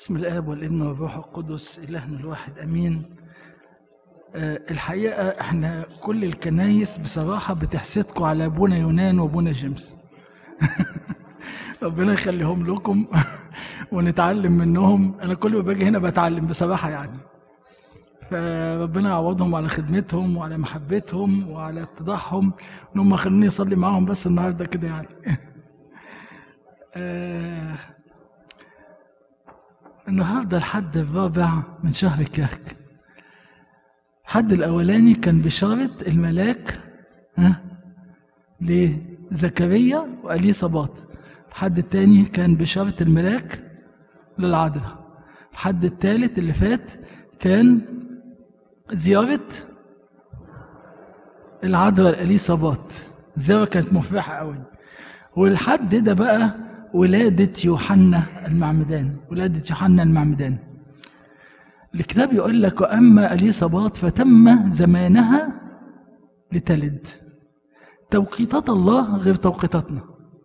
بسم الآب والابن والروح القدس إلهنا الواحد أمين آه، الحقيقة احنا كل الكنايس بصراحة بتحسدكم على أبونا يونان وأبونا جيمس ربنا يخليهم لكم ونتعلم منهم أنا كل ما باجي هنا بتعلم بصراحة يعني فربنا يعوضهم على خدمتهم وعلى محبتهم وعلى اتضاعهم ان هم خلوني اصلي معاهم بس النهارده كده يعني آه، النهارده الحد الرابع من شهر كهك الحد الاولاني كان بشاره الملاك ها لزكريا واليصابات الحد الثاني كان بشاره الملاك للعذراء الحد الثالث اللي فات كان زياره العذراء اليصابات الزياره كانت مفرحه قوي والحد ده بقى ولادة يوحنا المعمدان ولادة يوحنا المعمدان الكتاب يقول لك وأما اليصابات فتم زمانها لتلد توقيتات الله غير توقيتاتنا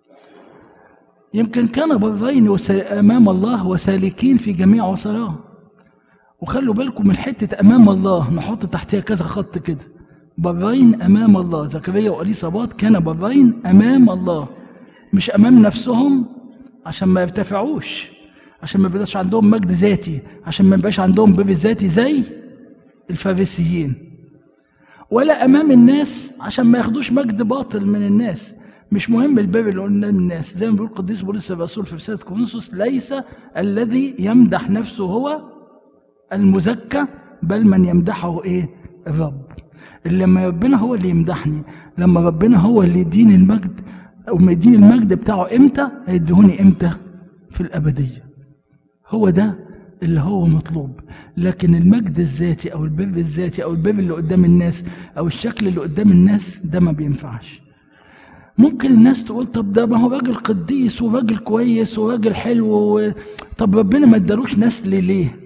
يمكن كان برين وسا- أمام الله وسالكين في جميع وصاياه وخلوا بالكم من حتة أمام الله نحط تحتها كذا خط كده برين أمام الله زكريا وأليصابات كان برين أمام الله مش أمام نفسهم عشان ما يرتفعوش عشان ما يبقاش عندهم مجد ذاتي عشان ما يبقاش عندهم بر ذاتي زي الفارسيين ولا أمام الناس عشان ما ياخدوش مجد باطل من الناس مش مهم البر اللي قلنا من الناس زي ما بيقول القديس بولس الرسول في رسالة كورنثوس ليس الذي يمدح نفسه هو المزكى بل من يمدحه ايه الرب اللي لما ربنا هو اللي يمدحني لما ربنا هو اللي يديني المجد او ما يديني المجد بتاعه امتى هيديهوني امتى في الابديه هو ده اللي هو مطلوب لكن المجد الذاتي او البر الذاتي او البر اللي قدام الناس او الشكل اللي قدام الناس ده ما بينفعش ممكن الناس تقول طب ده ما هو راجل قديس وراجل كويس وراجل حلو و... طب ربنا ما ادالوش نسل ليه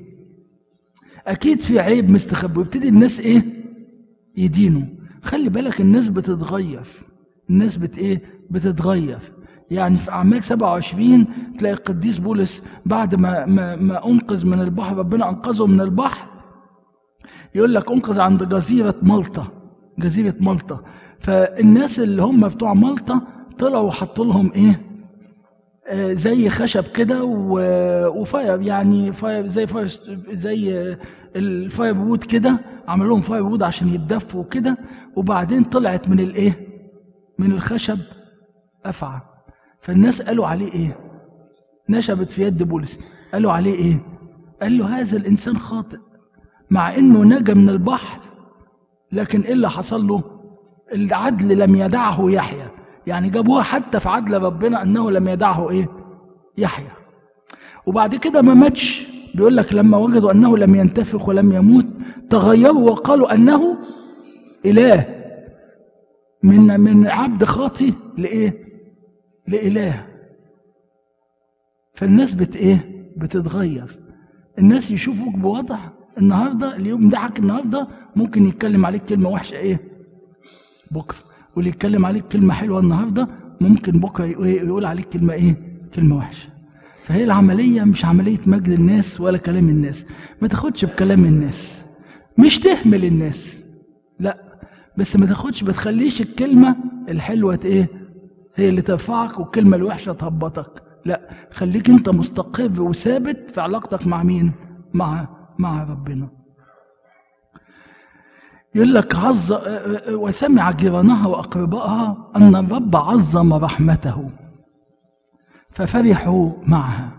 اكيد في عيب مستخبي ويبتدي الناس ايه يدينوا خلي بالك الناس بتتغير الناس بت ايه بتتغير يعني في اعمال 27 تلاقي القديس بولس بعد ما ما, ما انقذ من البحر ربنا انقذه من البحر يقول لك انقذ عند جزيره مالطا جزيره مالطا فالناس اللي هم بتوع مالطا طلعوا وحطوا لهم ايه آه، زي خشب كده و- وفاير يعني فاير زي فاير ست- زي آه، الفاير وود كده عملوا لهم فاير وود عشان يتدفوا كده وبعدين طلعت من الايه من الخشب افعى فالناس قالوا عليه ايه نشبت في يد بولس قالوا عليه ايه قال له هذا الانسان خاطئ مع انه نجا من البحر لكن ايه اللي حصل له العدل لم يدعه يحيى يعني جابوها حتى في عدل ربنا انه لم يدعه ايه يحيى وبعد كده ما ماتش بيقول لك لما وجدوا انه لم ينتفخ ولم يموت تغيروا وقالوا انه اله من من عبد خاطي لايه لاله فالناس بت ايه بتتغير الناس يشوفوك بوضع النهارده اليوم ضحك النهارده ممكن يتكلم عليك كلمه وحشه ايه بكره واللي يتكلم عليك كلمه حلوه النهارده ممكن بكره يقول- يقول عليك كلمه ايه كلمه وحشه فهي العمليه مش عمليه مجد الناس ولا كلام الناس ما تاخدش بكلام الناس مش تهمل الناس لا بس ما تاخدش ما تخليش الكلمه الحلوه ت- ايه هي اللي ترفعك والكلمه الوحشه تهبطك لا خليك انت مستقر وثابت في علاقتك مع مين مع مع ربنا يقول لك عظ وسمع جيرانها واقربائها ان الرب عظم رحمته ففرحوا معها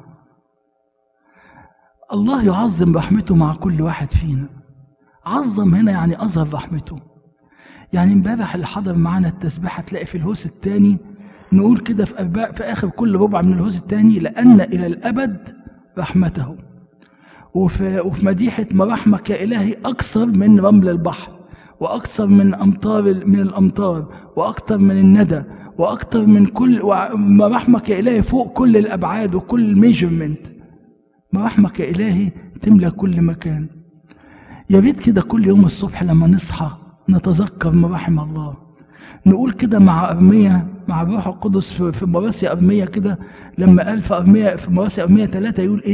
الله يعظم رحمته مع كل واحد فينا عظم هنا يعني اظهر رحمته يعني امبارح اللي حضر معانا التسبيحه تلاقي في الهوس الثاني نقول كده في أرباع في اخر كل ربع من الهوس الثاني لان الى الابد رحمته وفي, وفي مديحة مراحمك يا إلهي أكثر من رمل البحر وأكثر من أمطار من الأمطار وأكثر من الندى وأكثر من كل وع- مراحمك يا إلهي فوق كل الأبعاد وكل الميجرمنت مراحمك يا إلهي تملى كل مكان يا ريت كده كل يوم الصبح لما نصحى نتذكر مراحم الله نقول كده مع أرمية مع الروح القدس في, في مراسي أرمية كده لما قال في أرمية في مراسي أرمية ثلاثة يقول إيه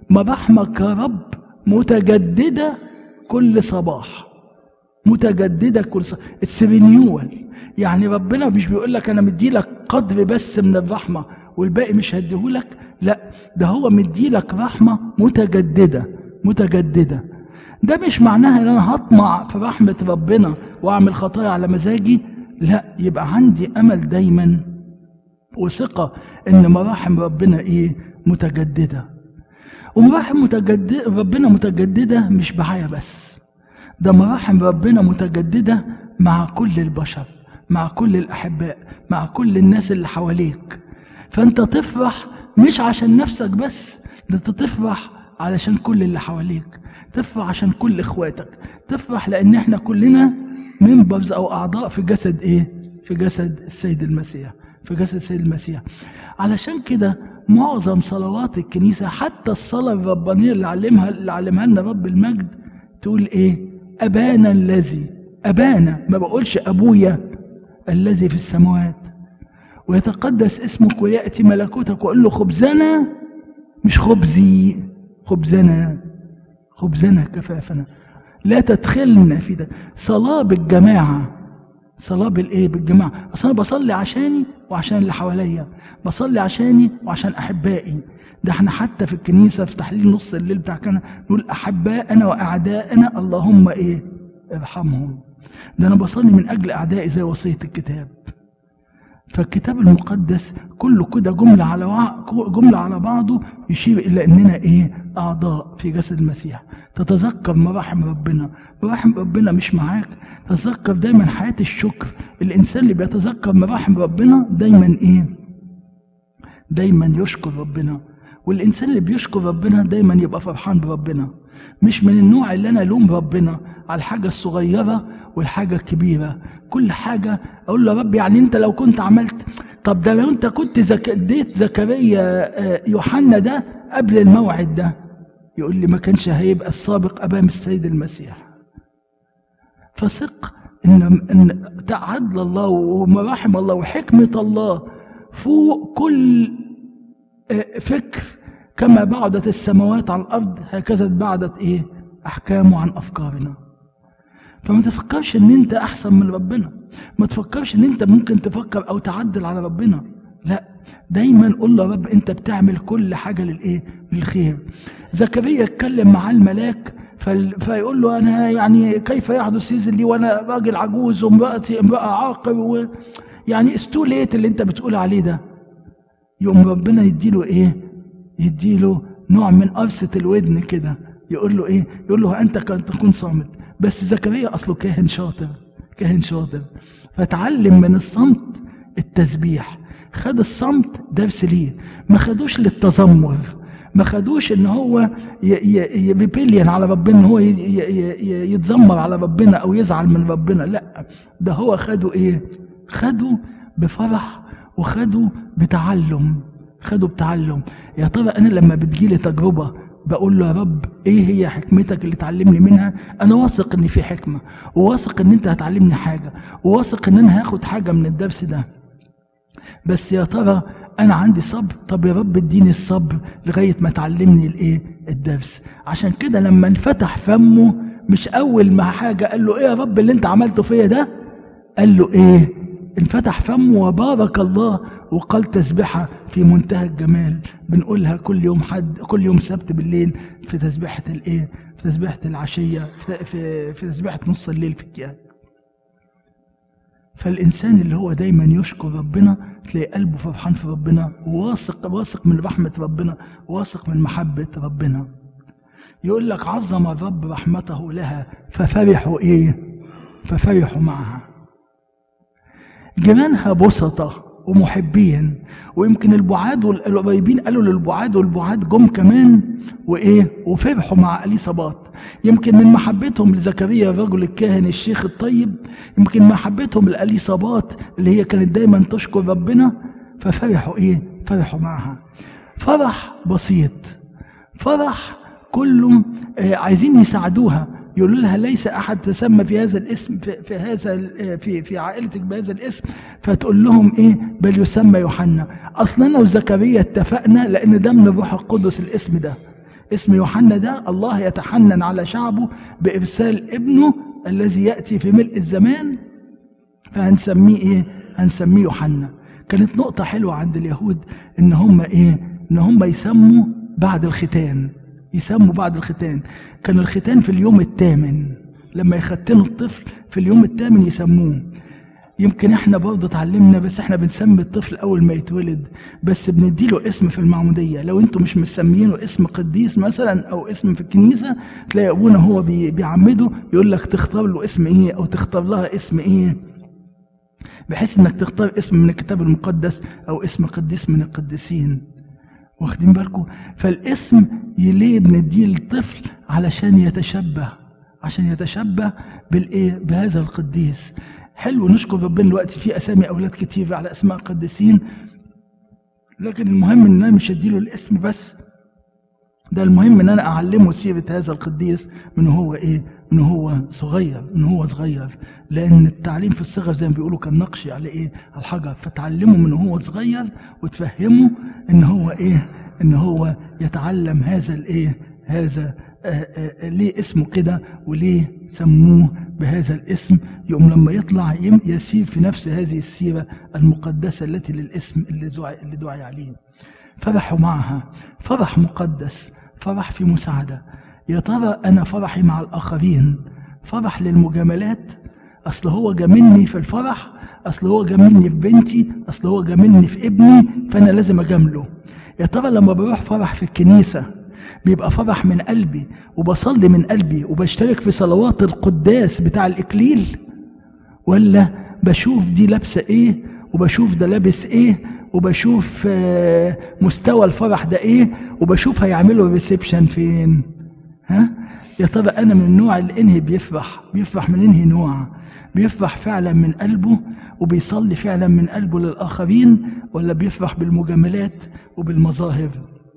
مراحمك يا رب متجددة كل صباح متجددة كل صباح اتس رينيوال يعني ربنا مش بيقول لك انا مدي لك قدر بس من الرحمة والباقي مش هديهولك لا ده هو مدي لك رحمة متجددة متجددة ده مش معناها ان انا هطمع في رحمة ربنا واعمل خطايا على مزاجي لا يبقى عندي امل دايما وثقة ان مراحم ربنا ايه متجددة ومراحم متجددة ربنا متجددة مش معايا بس ده مراحم ربنا متجددة مع كل البشر مع كل الأحباء مع كل الناس اللي حواليك فأنت تفرح مش عشان نفسك بس ده انت تفرح علشان كل اللي حواليك تفرح عشان كل اخواتك تفرح لان احنا كلنا ممبرز او اعضاء في جسد ايه في جسد السيد المسيح في جسد السيد المسيح علشان كده معظم صلوات الكنيسة حتى الصلاة الربانية اللي علمها اللي علمها لنا رب المجد تقول ايه أبانا الذي أبانا ما بقولش أبويا الذي في السماوات ويتقدس اسمك ويأتي ملكوتك وأقول له خبزنا مش خبزي خبزنا خبزنا كفافنا لا تدخلنا في ده صلاة بالجماعة صلاة بالإيه بالجماعة أصل أنا بصلي عشاني وعشان اللي حواليا بصلي عشاني وعشان أحبائي ده احنا حتى في الكنيسة في تحليل نص الليل بتاع كنا نقول أحبائنا وأعدائنا اللهم إيه ارحمهم ده أنا بصلي من أجل أعدائي زي وصية الكتاب فالكتاب المقدس كله كده جملة على وع... جملة على بعضه يشير إلى أننا إيه أعضاء في جسد المسيح تتذكر مراحم ربنا مراحم ربنا مش معاك تتذكر دايما حياة الشكر الإنسان اللي بيتذكر مراحم ربنا دايما إيه دايما يشكر ربنا والإنسان اللي بيشكر ربنا دايما يبقى فرحان بربنا مش من النوع اللي أنا ألوم ربنا على الحاجة الصغيرة والحاجة الكبيرة كل حاجة أقول له رب يعني أنت لو كنت عملت طب ده لو أنت كنت زك... اديت زكريا يوحنا ده قبل الموعد ده يقول لي ما كانش هيبقى السابق أمام السيد المسيح فثق إن إن عدل الله ومراحم الله وحكمة الله فوق كل فكر كما بعدت السماوات عن الأرض هكذا بعدت إيه أحكامه عن أفكارنا فما تفكرش ان انت احسن من ربنا ما تفكرش ان انت ممكن تفكر او تعدل على ربنا لا دايما قول له رب انت بتعمل كل حاجه للايه للخير زكريا اتكلم مع الملاك فيقول له انا يعني كيف يحدث هذا لي وانا راجل عجوز وامراتي امراه عاقر و يعني استو ليت اللي انت بتقول عليه ده يقوم ربنا يديله ايه يديله نوع من قرصه الودن كده يقول له ايه يقول له انت كان تكون صامت بس زكريا اصله كاهن شاطر كاهن شاطر فتعلم من الصمت التسبيح خد الصمت درس ليه ما خدوش للتذمر ما خدوش ان هو يبيلين على ربنا ان هو يتذمر على ربنا او يزعل من ربنا لا ده هو خده ايه خده بفرح وخده بتعلم خده بتعلم يا ترى انا لما بتجيلي تجربه بقول له يا رب ايه هي حكمتك اللي تعلمني منها انا واثق ان في حكمه وواثق ان انت هتعلمني حاجه وواثق ان انا هاخد حاجه من الدرس ده بس يا ترى انا عندي صبر طب يا رب اديني الصبر لغايه ما تعلمني الايه الدرس عشان كده لما انفتح فمه مش اول ما حاجه قال له ايه يا رب اللي انت عملته فيا ده قال له ايه انفتح فمه وبارك الله وقال تسبحة في منتهى الجمال بنقولها كل يوم حد كل يوم سبت بالليل في تسبيحة الايه في تسبيحة العشية في, في, في تسبيحة نص الليل في الكيان فالإنسان اللي هو دايما يشكر ربنا تلاقي قلبه فرحان في ربنا واثق واثق من رحمة ربنا واثق من محبة ربنا يقول لك عظم الرب رحمته لها ففرحوا ايه ففرحوا معها جيرانها بسطة ومحبين ويمكن البعاد والقريبين قالوا للبعاد والبعاد جم كمان وايه وفرحوا مع اليصابات يمكن من محبتهم لزكريا الرجل الكاهن الشيخ الطيب يمكن محبتهم لاليصابات اللي هي كانت دايما تشكر ربنا ففرحوا ايه فرحوا معها فرح بسيط فرح كله آه عايزين يساعدوها يقولوا لها ليس احد تسمى في هذا الاسم في, في هذا في في عائلتك بهذا الاسم فتقول لهم ايه بل يسمى يوحنا اصلا انا وزكريا اتفقنا لان ده من الروح القدس الاسم ده اسم يوحنا ده الله يتحنن على شعبه بإرسال ابنه الذي يأتي في ملء الزمان فهنسميه ايه هنسميه يوحنا كانت نقطة حلوة عند اليهود ان هم ايه ان هم يسموا بعد الختان يسموا بعد الختان كان الختان في اليوم الثامن لما يختنوا الطفل في اليوم الثامن يسموه يمكن احنا برضه اتعلمنا بس احنا بنسمي الطفل اول ما يتولد بس بنديله اسم في المعموديه لو انتم مش مسميينه اسم قديس مثلا او اسم في الكنيسه تلاقي ابونا هو بي- بيعمده يقول لك تختار له اسم ايه او تختار لها اسم ايه بحيث انك تختار اسم من الكتاب المقدس او اسم قديس من القديسين واخدين بالكم فالاسم ليه بنديه للطفل علشان يتشبه عشان يتشبه بالايه بهذا القديس حلو نشكر ربنا دلوقتي في اسامي اولاد كتير على اسماء قديسين لكن المهم ان انا مش اديله الاسم بس ده المهم ان انا اعلمه سيره هذا القديس من هو ايه من هو صغير من هو صغير لان التعليم في الصغر زي ما بيقولوا كالنقش على ايه على الحجر فتعلمه من هو صغير وتفهمه ان هو ايه ان هو يتعلم هذا الايه هذا آه، آه، آه، ليه اسمه كده وليه سموه بهذا الاسم يقوم لما يطلع يم- يسير في نفس هذه السيره المقدسه التي للاسم اللي دعي اللي دعي عليه فرحوا معها فرح مقدس فرح في مساعدة يا ترى أنا فرحي مع الآخرين فرح للمجاملات أصل هو جاملني في الفرح أصل هو جاملني في بنتي أصل هو جاملني في ابني فأنا لازم أجامله يا ترى لما بروح فرح في الكنيسة بيبقى فرح من قلبي وبصلي من قلبي وبشترك في صلوات القداس بتاع الإكليل ولا بشوف دي لابسه ايه وبشوف ده لابس ايه وبشوف آه، مستوى الفرح ده ايه وبشوف هيعملوا ريسبشن فين ها يا ترى انا من النوع اللي انهي بيفرح بيفرح من انهي نوع بيفرح فعلا من قلبه وبيصلي فعلا من قلبه للاخرين ولا بيفرح بالمجاملات وبالمظاهر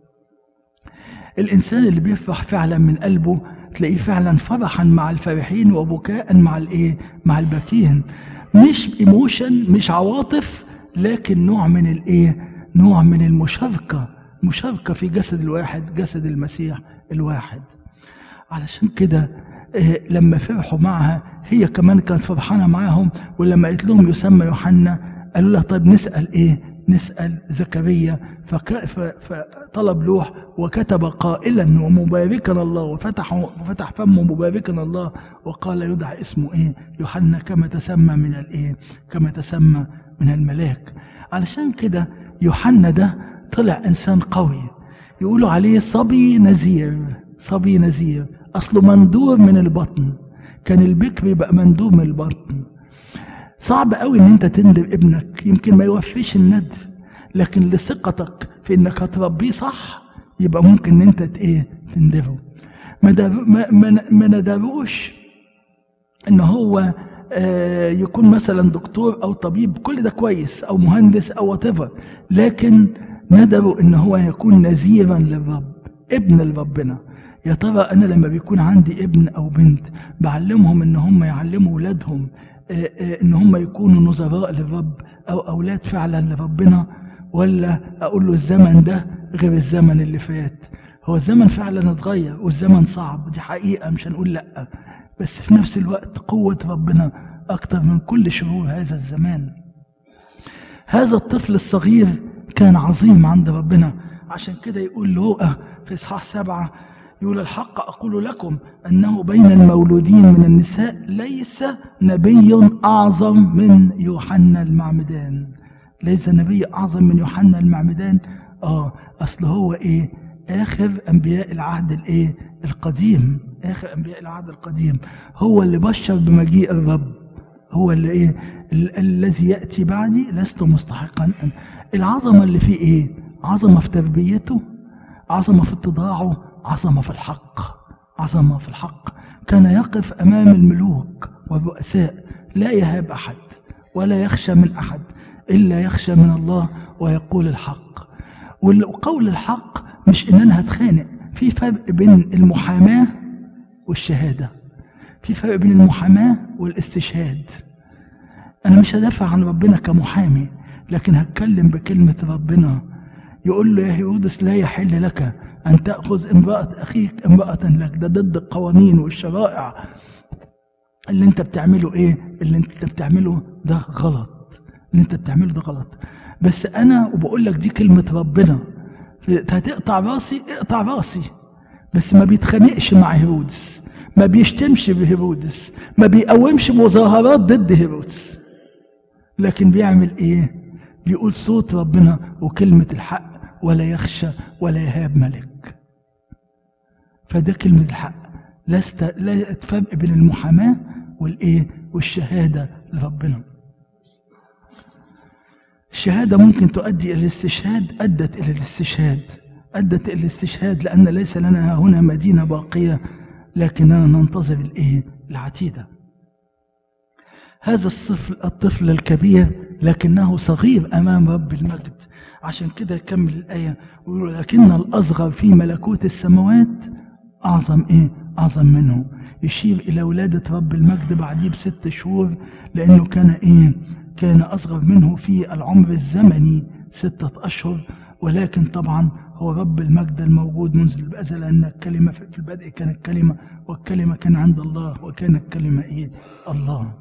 الانسان اللي بيفرح فعلا من قلبه تلاقيه فعلا فرحا مع الفرحين وبكاء مع الايه مع الباكين مش ايموشن مش عواطف لكن نوع من الايه نوع من المشاركه مشاركه في جسد الواحد جسد المسيح الواحد علشان كده آه، لما فرحوا معها هي كمان كانت فرحانه معاهم ولما قالت لهم يسمى يوحنا قالوا لها طيب نسال ايه نسال زكريا فك... ف... فطلب لوح وكتب قائلا ومباركا الله وفتح وفتح فمه مباركا الله وقال يدعى اسمه ايه يوحنا كما تسمى من الايه كما تسمى من الملاك علشان كده يوحنا ده طلع انسان قوي يقولوا عليه صبي نذير صبي نذير اصله مندور من البطن كان البكر يبقى مندور من البطن صعب قوي ان انت تندب ابنك يمكن ما يوفيش الندب لكن لثقتك في انك هتربيه صح يبقى ممكن ان انت ت- ايه تندبه ما داب- ما ما- ما ندبوش ان هو آه، يكون مثلا دكتور او طبيب كل ده كويس او مهندس او whatever لكن ندبوا ان هو يكون نذيرا للرب ابن لربنا يا ترى انا لما بيكون عندي ابن او بنت بعلمهم ان هم يعلموا اولادهم آه، آه، ان هم يكونوا نظراء للرب او اولاد فعلا لربنا ولا اقول له الزمن ده غير الزمن اللي فات هو الزمن فعلا اتغير والزمن صعب دي حقيقه مش هنقول لا بس في نفس الوقت قوه ربنا اكتر من كل شرور هذا الزمان هذا الطفل الصغير كان عظيم عند ربنا عشان كده يقول لوقا في اصحاح سبعه يقول الحق اقول لكم انه بين المولودين من النساء ليس نبي اعظم من يوحنا المعمدان ليس نبي اعظم من يوحنا المعمدان اه اصل هو ايه اخر انبياء العهد الايه القديم اخر انبياء العهد القديم هو اللي بشر بمجيء الرب هو اللي ايه ال- الذي ياتي بعدي لست مستحقا أن العظمه اللي فيه ايه عظمه في تربيته عظمه في اتضاعه عظمه في الحق عظمه في الحق كان يقف امام الملوك والرؤساء لا يهاب احد ولا يخشى من احد الا يخشى من الله ويقول الحق وقول الحق مش ان انا هتخانق في فرق بين المحاماه والشهاده في فرق بين المحاماه والاستشهاد انا مش هدافع عن ربنا كمحامي لكن هتكلم بكلمه ربنا يقول له يا هيرودس لا يحل لك أن تأخذ امرأة أخيك امرأة لك ده ضد القوانين والشرائع اللي انت بتعمله ايه اللي انت بتعمله ده غلط اللي انت بتعمله ده غلط بس انا وبقول لك دي كلمة ربنا هتقطع راسي اقطع راسي بس ما بيتخانقش مع هيرودس ما بيشتمش بهيرودس ما بيقومش مظاهرات ضد هيرودس لكن بيعمل ايه بيقول صوت ربنا وكلمة الحق ولا يخشى ولا يهاب ملك فده كلمة الحق لست لا فرق بين المحاماة والايه والشهادة لربنا الشهادة ممكن تؤدي إلى الاستشهاد أدت إلى الاستشهاد أدت إلى الاستشهاد لأن ليس لنا هنا مدينة باقية لكننا ننتظر الإيه؟ العتيدة هذا الطفل الطفل الكبير لكنه صغير أمام رب المجد عشان كده يكمل الآية ويقول لكن الأصغر في ملكوت السماوات أعظم إيه؟ أعظم منه يشير إلى ولادة رب المجد بعديه بست شهور لأنه كان إيه؟ كان أصغر منه في العمر الزمني ستة أشهر ولكن طبعا هو رب المجد الموجود منذ الأزل أن الكلمة في البدء كانت كلمة والكلمة كان عند الله وكان الكلمة إيه؟ الله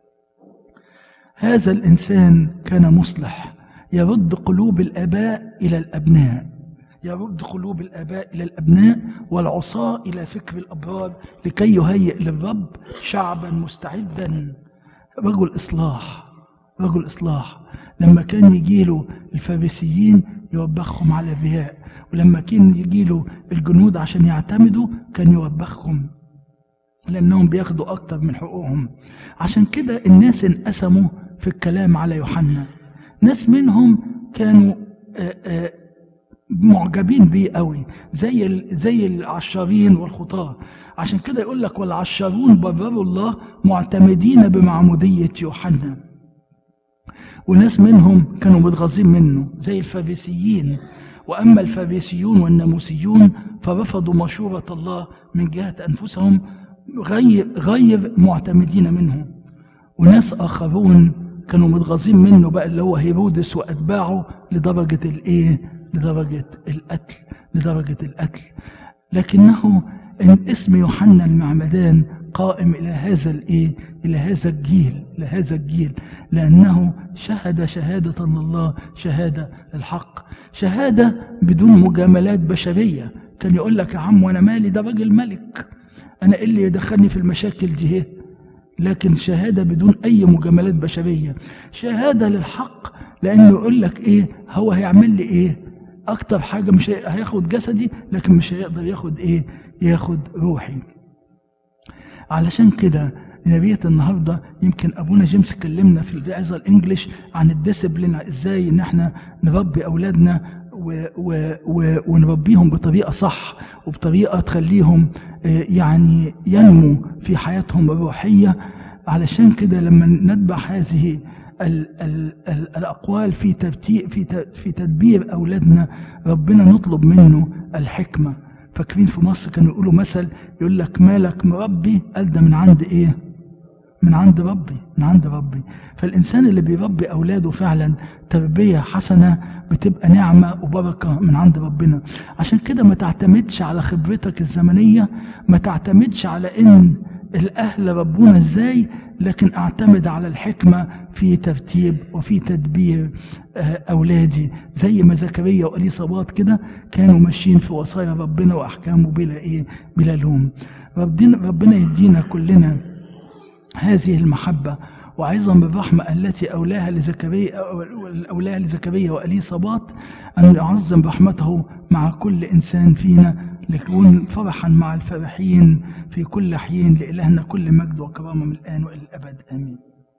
هذا الإنسان كان مصلح يرد قلوب الآباء إلى الأبناء يرد قلوب الآباء إلى الأبناء والعصاة إلى فكر الأبرار لكي يهيئ للرب شعبا مستعدا رجل إصلاح رجل إصلاح لما كان يجيله الفارسيين يوبخهم على الرياء ولما كان يجيله الجنود عشان يعتمدوا كان يوبخهم لأنهم بياخدوا أكتر من حقوقهم عشان كده الناس انقسموا في الكلام على يوحنا ناس منهم كانوا آآ آآ معجبين بيه قوي زي زي العشارين والخطاه عشان كده يقول لك والعشارون برروا الله معتمدين بمعموديه يوحنا وناس منهم كانوا متغاظين منه زي الفارسيين واما الفارسيون والناموسيون فرفضوا مشوره الله من جهه انفسهم غير غير معتمدين منه وناس اخرون كانوا متغاظين منه بقى اللي هو هيرودس واتباعه لدرجه الايه لدرجة القتل لدرجة القتل لكنه إن اسم يوحنا المعمدان قائم إلى هذا الإيه؟ إلى هذا الجيل إلى هذا الجيل لأنه شهد شهادة لله شهادة الحق شهادة بدون مجاملات بشرية كان يقول لك يا عم وأنا مالي ده راجل ملك أنا إيه اللي يدخلني في المشاكل دي هي لكن شهادة بدون أي مجاملات بشرية شهادة للحق لأنه يقول لك إيه هو هيعمل لي إيه اكتر حاجه مش هياخد جسدي لكن مش هيقدر ياخد ايه ياخد روحي علشان كده نبية النهارده يمكن ابونا جيمس كلمنا في الوعظه الانجليش عن الديسبلين ازاي ان احنا نربي اولادنا و و و ونربيهم بطريقه صح وبطريقه تخليهم يعني ينمو في حياتهم الروحيه علشان كده لما نتبع هذه ال ال ال الأقوال في ترتيب في في تدبير أولادنا ربنا نطلب منه الحكمة فاكرين في مصر كانوا يقولوا مثل يقول لك مالك مربي قال ده من عند إيه؟ من عند ربي من عند ربي فالإنسان اللي بيربي أولاده فعلا تربية حسنة بتبقى نعمة وبركة من عند ربنا عشان كده ما تعتمدش على خبرتك الزمنية ما تعتمدش على إن الأهل ربونا إزاي لكن أعتمد على الحكمة في ترتيب وفي تدبير أولادي زي ما زكريا وأليصابات كده كانوا ماشيين في وصايا ربنا وأحكامه بلا إيه بلا لوم ربنا, ربنا يدينا كلنا هذه المحبة وعظم الرحمة التي أولاها لزكريا أولاها لزكريا وأليصابات أن يعظم رحمته مع كل إنسان فينا ليكون فرحا مع الفرحين في كل حين لإلهنا كل مجد وكرامة من الآن وإلى الأبد آمين